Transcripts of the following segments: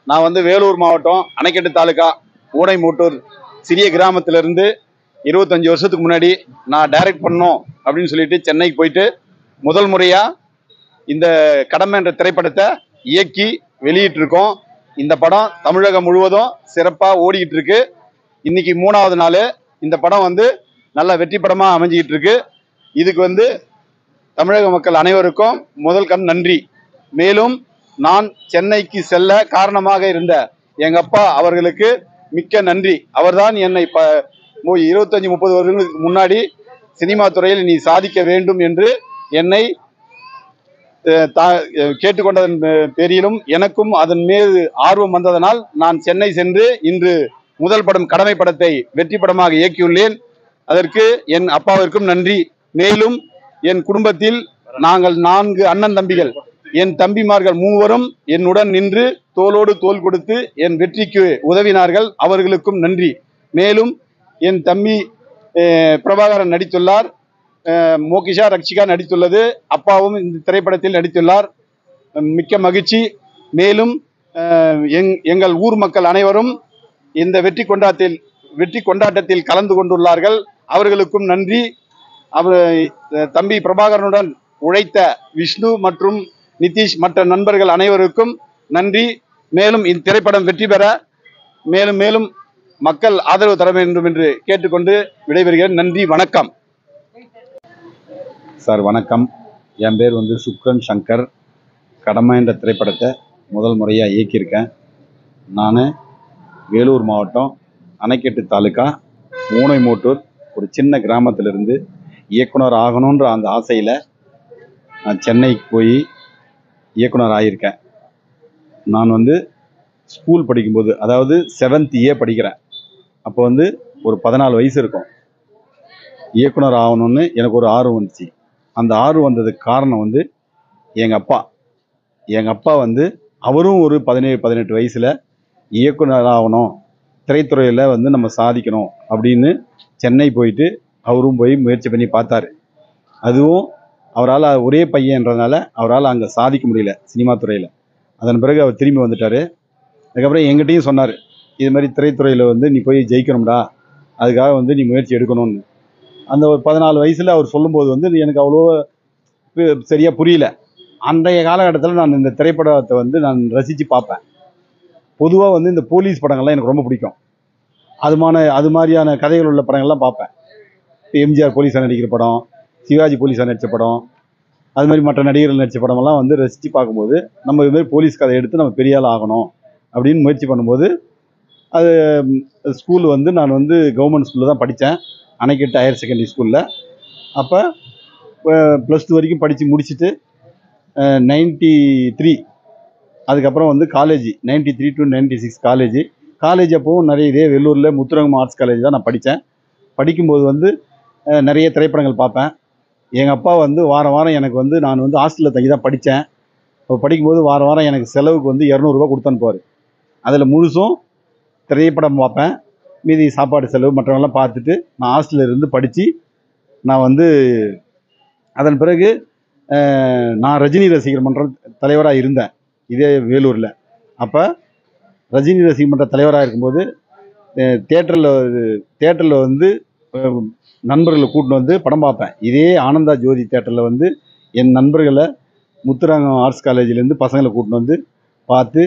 நான் வந்து வேலூர் மாவட்டம் அணைக்கட்டு தாலுகா ஊடைமூட்டூர் சிறிய கிராமத்திலிருந்து இருபத்தஞ்சி வருஷத்துக்கு முன்னாடி நான் டைரக்ட் பண்ணோம் அப்படின்னு சொல்லிட்டு சென்னைக்கு போயிட்டு முதல் முறையாக இந்த கடமை என்ற திரைப்படத்தை இயக்கி வெளியிட்டிருக்கோம் இந்த படம் தமிழகம் முழுவதும் சிறப்பாக ஓடிக்கிட்டு இருக்கு இன்னைக்கு மூணாவது நாள் இந்த படம் வந்து நல்ல வெற்றி படமாக அமைஞ்சிக்கிட்டு இருக்கு இதுக்கு வந்து தமிழக மக்கள் அனைவருக்கும் முதல் கண் நன்றி மேலும் நான் சென்னைக்கு செல்ல காரணமாக இருந்த எங்க அப்பா அவர்களுக்கு மிக்க நன்றி அவர்தான் என்னை ப மு- இருபத்தஞ்சு முப்பது வருடங்களுக்கு முன்னாடி சினிமா துறையில் நீ சாதிக்க வேண்டும் என்று என்னை அஹ், தா- அஹ், கேட்டுக்கொண்டதன் பே- பேரிலும் எனக்கும் அதன் மீது ஆர்வம் வந்ததனால் நான் சென்னை சென்று இன்று முதல் படம் கடமை படத்தை வெற்றி படமாக இயக்கியுள்ளேன் அதற்கு என் அப்பாவிற்கும் நன்றி மேலும் என் குடும்பத்தில் நாங்கள் நான்கு அண்ணன் தம்பிகள் என் தம்பிமார்கள் மூவரும் என்னுடன் நின்று தோளோடு தோள் கொடுத்து என் வெற்றிக்கு உதவினார்கள் அவர்களுக்கும் நன்றி மேலும் என் தம்பி அஹ், பிரபாகரன் நடித்துள்ளார் அஹ், மோகிஷா ரக்ஷிகா நடித்துள்ளது அப்பாவும் இந்த திரைப்படத்தில் நடித்துள்ளார் மிக்க மகிழ்ச்சி மேலும் அஹ், எங் எங்கள் ஊர் மக்கள் அனைவரும் இந்த வெற்றி கொண்டாட்டத்தில் வெற்றி கொண்டாட்டத்தில் கலந்து கொண்டுள்ளார்கள் அவர்களுக்கும் நன்றி அவர் அஹ், தம்பி பிரபாகரனுடன் உழைத்த விஷ்ணு மற்றும் நிதிஷ் மற்ற நண்பர்கள் அனைவருக்கும் நன்றி மேலும் இத்திரைப்படம் வெற்றி பெற மேலும் மேலும் மக்கள் ஆதரவு தர வேண்டும் என்று கேட்டுக்கொண்டு விடைபெறுகிறேன் நன்றி வணக்கம் சார் வணக்கம் என் பேர் வந்து சுக்ரன் சங்கர் கடமை என்ற திரைப்படத்தை முதல் முறையாக இயக்கியிருக்கேன் நான் வேலூர் மாவட்டம் அணைக்கட்டு தாலுக்கா மூனைமோட்டூர் ஒரு சின்ன கிராமத்திலிருந்து இயக்குனர் ஆகணுன்ற அந்த ஆசையில் நான் சென்னைக்கு போய் இயக்குனர் ஆகியிருக்கேன் நான் வந்து ஸ்கூல் படிக்கும்போது அதாவது செவன்த் ஏ படிக்கிறேன் அப்போ வந்து ஒரு பதினாலு வயசு இருக்கும் இயக்குனர் ஆகணும்னு எனக்கு ஒரு ஆர்வம் வந்துச்சு அந்த ஆர்வம் வந்ததுக்கு காரணம் வந்து எங்கள் அப்பா எங்கள் அப்பா வந்து அவரும் ஒரு பதினேழு பதினெட்டு வயசில் இயக்குனர் ஆகணும் திரைத்துறையில் வந்து நம்ம சாதிக்கணும் அப்படின்னு சென்னை போயிட்டு அவரும் போய் முயற்சி பண்ணி பார்த்தாரு அதுவும் அவரால் ஒரே பையன்றதுனால அவரால் அங்கே சாதிக்க முடியல சினிமா துறையில் அதன் பிறகு அவர் திரும்பி வந்துட்டார் அதுக்கப்புறம் எங்கிட்டையும் சொன்னார் இது மாதிரி திரைத்துறையில் வந்து நீ போய் ஜெயிக்கணும்டா அதுக்காக வந்து நீ முயற்சி எடுக்கணும்னு அந்த ஒரு பதினாலு வயசில் அவர் சொல்லும்போது வந்து எனக்கு அவ்வளோ சரியாக புரியல அன்றைய காலகட்டத்தில் நான் இந்த திரைப்படத்தை வந்து நான் ரசித்து பார்ப்பேன் பொதுவாக வந்து இந்த போலீஸ் படங்கள்லாம் எனக்கு ரொம்ப பிடிக்கும் அதுமான அது மாதிரியான கதைகள் உள்ள படங்கள்லாம் பார்ப்பேன் இப்போ எம்ஜிஆர் போலீஸாக நடிக்கிற படம் சிவாஜி போலீஸாக நடித்த படம் அது மாதிரி மற்ற நடிகர்கள் நடித்த படமெல்லாம் வந்து ரசித்து பார்க்கும்போது நம்ம இது மாதிரி போலீஸ் கதை எடுத்து நம்ம பெரிய ஆள் ஆகணும் அப்படின்னு முயற்சி பண்ணும்போது அது ஸ்கூல் வந்து நான் வந்து கவர்மெண்ட் ஸ்கூலில் தான் படித்தேன் அணைக்கட்டு ஹையர் செகண்டரி ஸ்கூலில் அப்போ ப்ளஸ் டூ வரைக்கும் படித்து முடிச்சுட்டு நைன்ட்டி த்ரீ அதுக்கப்புறம் வந்து college ninety three to ninety six college college அப்போவும் நிறைய இதே வெள்ளூரில் முத்துரங்கம் ஆர்ட்ஸ் காலேஜ் தான் நான் படித்தேன் படிக்கும்போது வந்து அஹ், நிறைய திரைப்படங்கள் பார்ப்பேன் எங்கள் அப்பா வந்து வாரம் வாரம் எனக்கு வந்து நான் வந்து ஹாஸ்டலில் தங்கி தான் படித்தேன் இப்போ படிக்கும்போது வாரம் வாரம் எனக்கு செலவுக்கு வந்து இரநூறுபா கொடுத்து அனுப்புவார் அதில் முழுசும் திரைப்படம் பார்ப்பேன் மீதி சாப்பாடு செலவு மற்றவங்களாம் பார்த்துட்டு நான் ஹாஸ்டலில் இருந்து படித்து நான் வந்து அதன் பிறகு அஹ், நான் ரஜினி ரசிகர் மன்ற தலைவராக இருந்தேன் இதே வேலூரில் அப்போ ரஜினி ரசிகர் மன்ற தலைவராக இருக்கும்போது தேட்டரில் தேட்டரில் வந்து அஹ், நண்பர்களை கூட்டின்னு வந்து படம் பார்ப்பேன் இதே ஆனந்தா ஜோதி தேட்டரில் வந்து என் நண்பர்களை முத்துராங்கம் ஆர்ட்ஸ் காலேஜ்லேருந்து பசங்களை கூட்டின்னு வந்து பார்த்து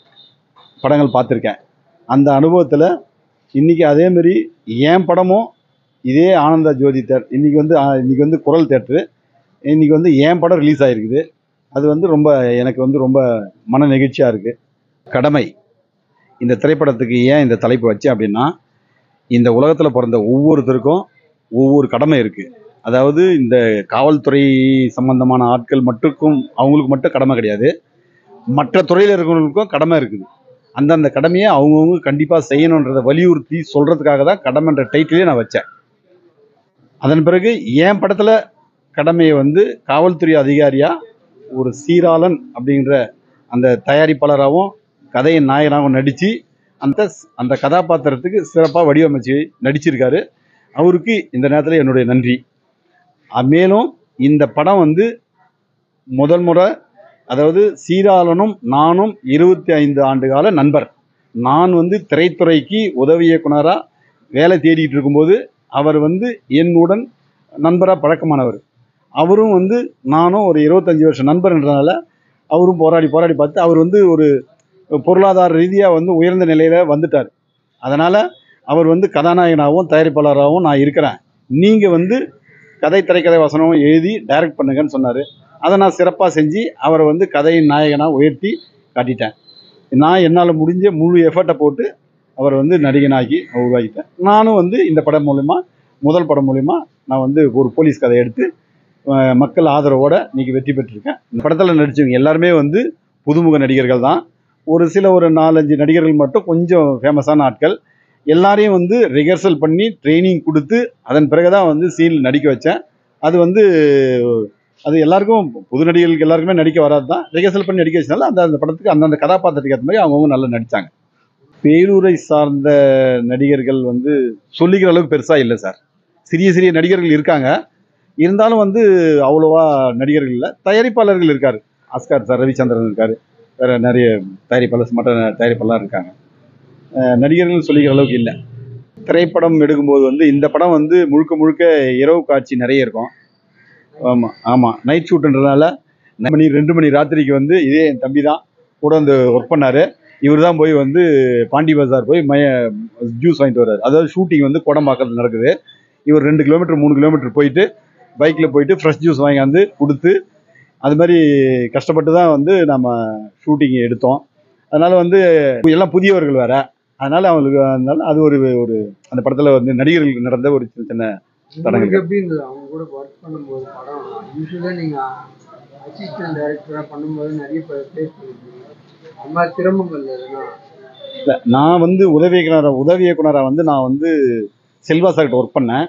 படங்கள் பார்த்துருக்கேன் அந்த அனுபவத்தில் இன்றைக்கி அதேமாரி என் படமும் இதே ஆனந்தா ஜோதி தேட்டர் இன்றைக்கி வந்து ஆ, இன்னைக்கு வந்து குரல் தேட்டரு இன்றைக்கி வந்து என் படம் ரிலீஸ் ஆகிருக்குது அது வந்து ரொம்ப எனக்கு வந்து ரொம்ப மன நெகிழ்ச்சியாக இருக்குது கடமை இந்த திரைப்படத்துக்கு ஏன் இந்த தலைப்பு வச்சேன் அப்படின்னா இந்த உலகத்தில் பிறந்த ஒவ்வொருத்தருக்கும் ஒவ்வொரு கடமை இருக்குது அதாவது இந்த காவல்துறை சம்பந்தமான ஆட்கள் மட்டுக்கும் அவங்களுக்கு மட்டும் கடமை கிடையாது மற்ற துறையில் இருக்கிறவங்களுக்கும் கடமை இருக்குது அந்தந்த கடமையை அவங்கவுங்க கண்டிப்பாக செய்யணுன்றதை வலியுறுத்தி சொல்கிறதுக்காக தான் கடமைன்ற டைட்டிலே நான் வச்சேன் அதன் பிறகு என் படத்தில் கடமையை வந்து காவல்துறை அதிகாரியாக ஒரு சீராளன் அப்படிங்கிற அந்த தயாரிப்பாளராகவும் கதையின் நாயகனாகவும் நடித்து அந்த அந்த கதாபாத்திரத்துக்கு சிறப்பாக வடிவமைச்சு நடிச்சிருக்காரு அவருக்கு இந்த நேரத்தில் என்னுடைய நன்றி அஹ் மேலும் இந்த படம் வந்து முதல் முறை அதாவது சீராளனும் நானும் இருபத்தி ஐந்து ஆண்டு கால நண்பர் நான் வந்து திரைத்துறைக்கு உதவி இயக்குனராக வேலை தேடிட்டு இருக்கும்போது அவர் வந்து என்னுடன் நண்பராக பழக்கமானவர் அவரும் வந்து நானும் ஒரு இருபத்தஞ்சி வருஷம் நண்பர்ன்றனால அவரும் போராடி போராடி பார்த்து அவர் வந்து ஒரு பொருளாதார ரீதியாக வந்து உயர்ந்த நிலையில் வந்துட்டார் அதனால் அவர் வந்து கதாநாயகனாகவும் தயாரிப்பாளராகவும் நான் இருக்கிறேன் நீங்கள் வந்து கதை திரைக்கதை வசனம் எழுதி டைரக்ட் பண்ணுங்கன்னு சொன்னார் அதை நான் சிறப்பாக செஞ்சு அவரை வந்து கதையின் நாயகனாக உயர்த்தி காட்டிட்டேன் நான் என்னால் முடிஞ்ச முழு எஃபர்ட்டை போட்டு அவரை வந்து நடிகனாக்கி உருவாக்கிட்டேன் நானும் வந்து இந்த படம் மூலிமா முதல் படம் மூலிமா நான் வந்து ஒரு போலீஸ் கதை எடுத்து அஹ், மக்கள் ஆதரவோட இன்னைக்கு வெற்றி பெற்றிருக்கேன் இந்த படத்தில் நடித்தவங்க எல்லாருமே வந்து புதுமுக நடிகர்கள் தான் ஒரு சில ஒரு நாலஞ்சு நடிகர்கள் மட்டும் கொஞ்சம் ஃபேமஸான ஆட்கள் எல்லாரையும் வந்து ரிஹர்சல் பண்ணி ட்ரைனிங் கொடுத்து அதன் பிறகு தான் வந்து சீன் நடிக்க வச்சேன் அது வந்து அது எல்லாருக்கும் புது நடிகர்களுக்கு எல்லாருக்குமே நடிக்க வராது தான் ரிஹர்சல் பண்ணி நடிக்க வச்சனால அந்த அந்த படத்துக்கு அந்தந்த கதாபாத்திரத்துக்கு ஏற்ற மாதிரி அவங்கவுங்க நல்லா நடித்தாங்க பேரூரை சார்ந்த நடிகர்கள் வந்து சொல்லிக்கிற அளவுக்கு பெருசாக இல்லை சார் சிறிய சிறிய நடிகர்கள் இருக்காங்க இருந்தாலும் வந்து அவ்வளோவா நடிகர்கள் இல்லை தயாரிப்பாளர்கள் இருக்கார் ஆஸ்கார் சார் ரவிச்சந்திரன் இருக்கார் வேறு நிறைய தயாரிப்பாளர் மற்ற தயாரிப்பாளர்லாம் இருக்காங்க அஹ் நடிகர்கள் சொல்லிக்கிற அளவுக்கு இல்லை திரைப்படம் எடுக்கும்போது வந்து இந்த படம் வந்து முழுக்க முழுக்க இரவு காட்சி நிறைய இருக்கும் ஆமாம் ஆமாம் நைட் ஷூட்டுன்றதுனால ரெண்டு மணி ரெண்டு மணி ராத்திரிக்கு வந்து இதே என் தம்பி தான் கூட வந்து ஒர்க் பண்ணார் இவர் தான் போய் வந்து பாண்டி பஜார் போய் மய ஜூஸ் வாங்கிட்டு வர்றாரு அதாவது ஷூட்டிங் வந்து குடம்பாக்கத்தில் நடக்குது இவர் ரெண்டு கிலோமீட்டர் மூணு கிலோமீட்டர் போயிட்டு பைக்கில் போயிட்டு ஃப்ரெஷ் ஜூஸ் வாங்கியாந்து கொடுத்து அது மாதிரி கஷ்டப்பட்டு தான் வந்து நம்ம ஷூட்டிங் எடுத்தோம் அதனால் வந்து எல்லாம் புதியவர்கள் வேற அதனால் அவங்களுக்கு அதனால அது ஒரு ஒரு அந்த படத்தில் வந்து நடிகர்களுக்கு நடந்த ஒரு சின்ன சின்ன தடங்கள். உங்களுக்கு எப்படி இருந்தது அவங்க கூட ஒர்க் பண்ணும்போது படம் யூஸ்வலாக நீங்கள் அசிஸ்டன்ட் டைரக்டராக பண்ணும்போது நிறைய பேர் ஃபேஸ் பண்ணிருக்கீங்க அந்த மாதிரி சிரமங்கள் எதுனா இல்ல, நான் வந்து உதவி இயக்குனராக உதவி இயக்குனராக வந்து நான் வந்து செல்வா சார்கிட்ட ஒர்க் பண்ணேன்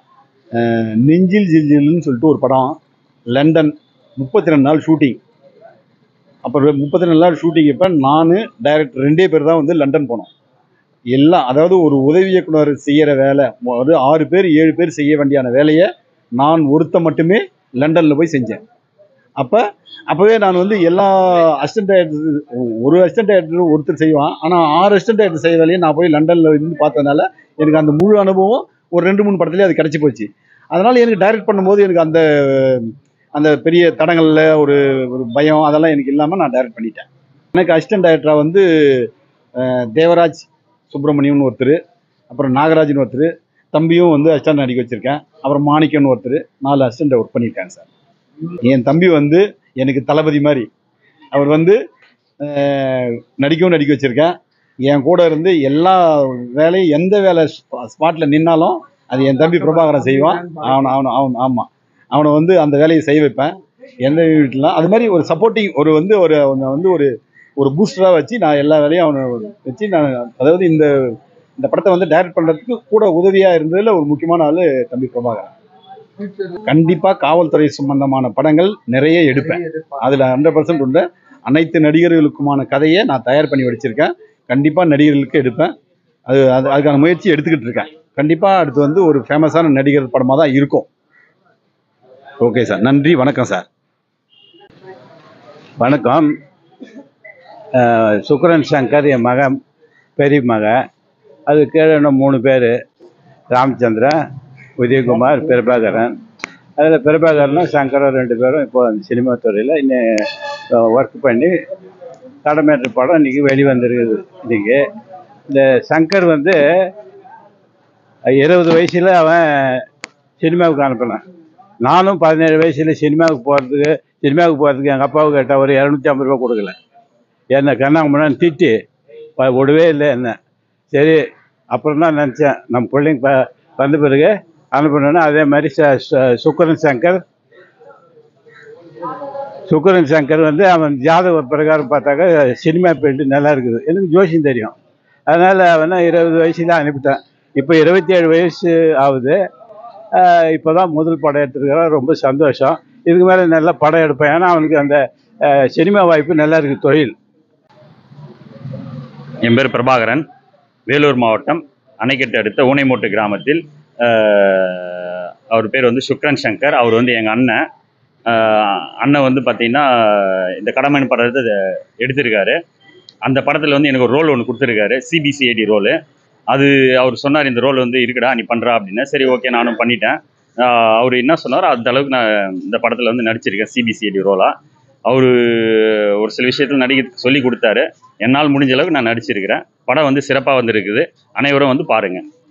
அஹ் நெஞ்சில் ஜில் ஜில்னு சொல்லிட்டு ஒரு படம் லண்டன் முப்பத்தி ரெண்டு நாள் ஷூட்டிங் அப்புறம் முப்பத்தி ரெண்டு நாள் ஷூட்டிங் இப்போ நான் டைரக்டர் ரெண்டே பேர் தான் வந்து லண்டன் போனோம் எல்லாம் அதாவது ஒரு உதவி இயக்குனர் செய்கிற வேலை ஒரு ஆறு பேர் ஏழு பேர் செய்ய வேண்டியான வேலையை நான் ஒருத்த மட்டுமே லண்டனில் போய் செஞ்சேன் அப்போ அப்போவே நான் வந்து எல்லா அசிஸ்டன்ட் டைரக்டர் ஒரு அசிஸ்டன்ட் டைரக்டர் ஒருத்தர் செய்வான் ஆனால் ஆறு அசிஸ்டன்ட் டைரக்டர் செய்ய வேலையை நான் போய் லண்டனில் இருந்து பார்த்ததுனால எனக்கு அந்த முழு அனுபவம் ஒரு ரெண்டு மூணு படத்துலேயே அது கிடச்சி போச்சு அதனால் எனக்கு டைரக்ட் பண்ணும்போது எனக்கு அந்த அந்த பெரிய தடங்களில் ஒரு ஒரு பயம் அதெல்லாம் எனக்கு இல்லாமல் நான் டைரக்ட் பண்ணிட்டேன் எனக்கு அசிஸ்டன்ட் டைரக்டராக வந்து அஹ், தேவராஜ் சுப்பிரமணியம்னு ஒருத்தர் அப்புறம் நாகராஜன் ஒருத்தர் தம்பியும் வந்து அசிஸ்டன்ட் நடிக்க வச்சுருக்கேன் அப்புறம் மாணிக்கம்னு ஒருத்தர் நாலு அசிஸ்டண்ட் ஒர்க் பண்ணியிருக்காங்க சார் என் தம்பி வந்து எனக்கு தளபதி மாதிரி அவர் வந்து அஹ், நடிக்கவும் நடிக்க வச்சுருக்கேன் என் கூட இருந்து எல்லா வேலையும் எந்த வேலை ஸ்பாட்டில் நின்னாலும் அது என் தம்பி பிரபாகரன் செய்வான் அவனை அவனை அவன் ஆமாம் அவனை வந்து அந்த வேலையை செய்ய வைப்பேன் எந்த வீட்டிலாம் அது மாதிரி ஒரு சப்போர்ட்டிங் ஒரு வந்து ஒரு அவனை வந்து ஒரு ஒரு பூஸ்டராக வச்சு நான் எல்லா வேலையும் அவனை வச்சு நான் அதாவது இந்த இந்த படத்தை வந்து டைரக்ட் பண்ணுறதுக்கு கூட உதவியாக இருந்ததில் ஒரு முக்கியமான ஆள் தம்பி பிரபாகரன் ஃபியூச்சரில் கண்டிப்பாக காவல்துறை சம்பந்தமான படங்கள் நிறைய எடுப்பேன் அதில் ஹண்ட்ரட் பர்சன்ட் உண்டு அனைத்து நடிகர்களுக்குமான கதையை நான் தயார் பண்ணி வச்சிருக்கேன் கண்டிப்பாக நடிகர்களுக்கு எடுப்பேன் அது அது அதுக்கான முயற்சி எடுத்துக்கிட்டு இருக்கேன் கண்டிப்பாக அடுத்து வந்து ஒரு ஃபேமஸான நடிகர் படமாக தான் இருக்கும் ஓகே சார் நன்றி வணக்கம் சார் வணக்கம் அஹ் சுக்கரன் சங்கர் என் மகன் பெரிய மகன் அது கீழே இன்னும் மூணு பேர் ராமச்சந்திரன் உதயகுமார் பிரபாகரன் அதில் பிரபாகரனும் சங்கரும் ரெண்டு பேரும் இப்போ அந்த சினிமா துறையில் இன்னும் ஒர்க் பண்ணி கடமேற்ற படம் இன்றைக்கி வெளிவந்திருக்குது இன்றைக்கி இந்த சங்கர் வந்து இருபது வயசில் அவன் சினிமாவுக்கு அனுப்பினான் நானும் பதினேழு வயசில் சினிமாவுக்கு போகிறதுக்கு சினிமாவுக்கு போகிறதுக்கு எங்கள் அப்பாவுக்கு கேட்டால் ஒரு இரநூத்தி ஐம்பது ரூபா கொடுக்கல என்னை கண்ணாமண்ணான்னு திட்டி ப- விடவே இல்லை என்ன சரி அப்புறம் தான் நினச்சேன் நம்ம பிள்ளைங்க ப வந்த பிறகு அனுப்பணுன்னா அதே மாதிரி ச ச- சுக்கரன் சங்கர் சுக்கரன் சங்கர் வந்து அவன் ஜாதக பிரகாரம் பார்த்தாக்கா சினிமா ஃபீல்டு நல்லா இருக்குது எனக்கு ஜோசியம் தெரியும் அதனால் அவனை இருபது வயசில் அனுப்பிட்டேன் இப்போ இருபத்தி ஏழு வயசு ஆகுது இப்போ தான் முதல் படம் எடுத்துருக்கிறான் ரொம்ப சந்தோஷம் இதுக்கு மேலே நல்லா படம் எடுப்பேன் ஏன்னா அவனுக்கு அந்த அஹ், சினிமா வாய்ப்பு நல்லா இருக்குது தொழில் என் பேர் பிரபாகரன் வேலூர் மாவட்டம் அணைக்கட்டு அடுத்த ஊனைமோட்டு கிராமத்தில் ஆஹ், அவர் பேர் வந்து சுக்ரன் சங்கர் அவர் வந்து எங்கள் அண்ணன் ஆஹ் அண்ணன் வந்து பார்த்தீங்கன்னா இந்த கடமைன்னு படத்தை எடுத்திருக்காரு அந்த படத்தில் வந்து எனக்கு ஒரு ரோல் ஒன்று கொடுத்துருக்காரு சிபிசிஐடி ரோலு அது அவர் சொன்னார் இந்த ரோல் வந்து இருக்குடா நீ பண்ணுறா அப்படின்னு சரி ஓகே நானும் பண்ணிட்டேன் ஆஹ் அவர் என்ன சொன்னாரோ அந்த அளவுக்கு நான் இந்த படத்தில் வந்து நடிச்சிருக்கேன் சிபிசிஐடி ரோலாக அவர் ஒரு சில விஷயத்தில் நடிக்கிறதுக்கு சொல்லி கொடுத்தாரு என்னால் முடிஞ்ச அளவுக்கு நான் நடிச்சிருக்கிறேன் படம் வந்து சிறப்பாக வந்திருக்குது அனைவரும் வந்து பாருங்கள்